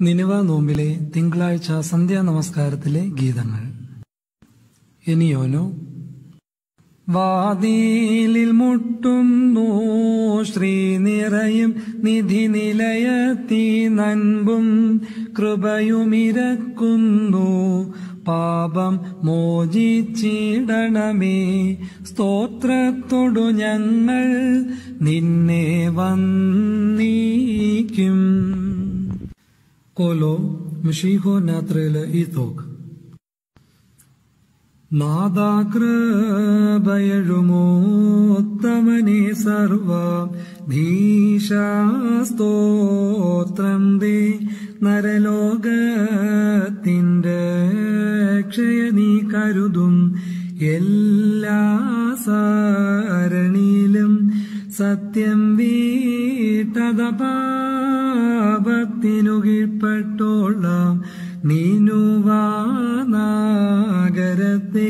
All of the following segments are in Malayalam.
നിനിവ നോമ്പിലെ തിങ്കളാഴ്ച സന്ധ്യാ നമസ്കാരത്തിലെ ഗീതങ്ങൾ ഇനിയോനോ വാതിലിൽ മുട്ടുന്നു ശ്രീ നിറയും നിധി നിലയത്തി നൻപും കൃപയുമിരക്കുന്നു പാപം മോചിച്ചിടണമേ സ്തോത്രത്തോടു ഞങ്ങൾ നിന്നെ വന്നീക്കും കോലോ മിഷീഹോ നാത്രയില് ഈ തോക്ക് നാദാകൃപയഴുമോത്തമനെ സർവ ധീശാസ്തോത്രം ദേ നരലോകത്തിൻ്റെ ക്ഷയ നീ കരുതും എല്ലാ സാരണിയിലും സത്യം വീട്ടത പാപത്തിനു കീഴ്പ്പെട്ടോളാം നീനുവാനാഗരത്തെ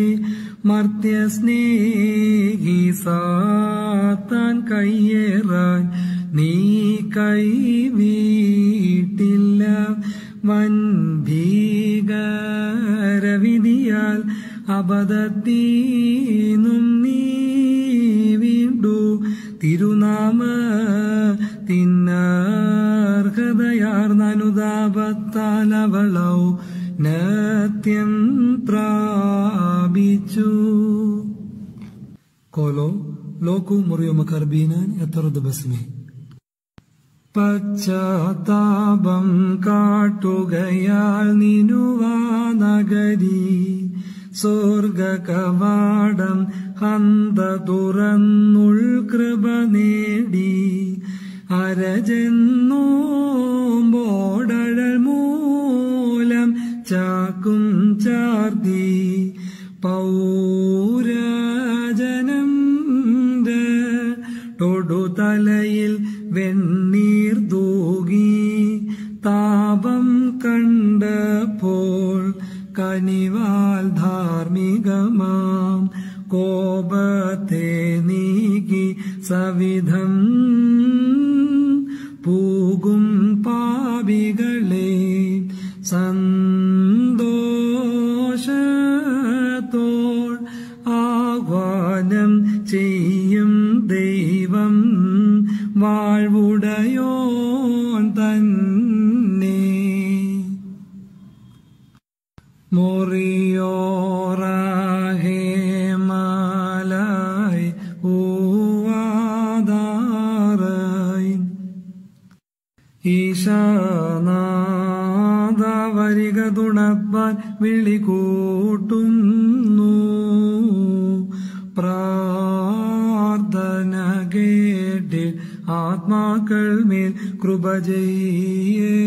മർത്യസ്നേഹി സാത്താൻ കയ്യേറാൻ നീ കൈവീട്ടില്ല വൻ ഭീകരവിധിയാൽ അബദ്ധത്തീന്നും നീ വീണ്ടു തിരുനാമ തിന്നർഹതയാർന്നനുതാപത്താൽ അവളൗ നത്യം പ്രാപിച്ചു കോലോ ലോക്കു മുറിയുമ കർബീനാൻ എത്തറുത് ബസ്മേ പശ്ചാത്താപം കാട്ടുകയാൽ നിനുവാ നഗരി സ്വർഗ കവാടം ഹന്ത തുറന്നുൾ കൃപ നേടി അരജെന്നോമ്പോടഴൽ മൂലം ചാക്കും ചാർത്തി പൗരജനം തൊടുതലയിൽ വെണ്ണീർ തൂകി താപം കണ്ടപ്പോൾ കനിവാൽ ധാർമ്മികമാം കോപത്തെ നീക്കി സവിധം പൂകും പാപികളെ സന്തോഷത്തോൾ ആഹ്വാനം ചെയ്യും ദൈവം വാഴ്വുടയോൻ തന്നെ മൊറിയോറാഹേമാലായി ഊവാദാറായി ഈശാനാദ വരിക തുണപ്പാൻ വിളി കൂട്ടുന്നു പ്രാർത്ഥന കേട്ടിൽ ആത്മാക്കൾ മേൽ കൃപ ചെയ്യേ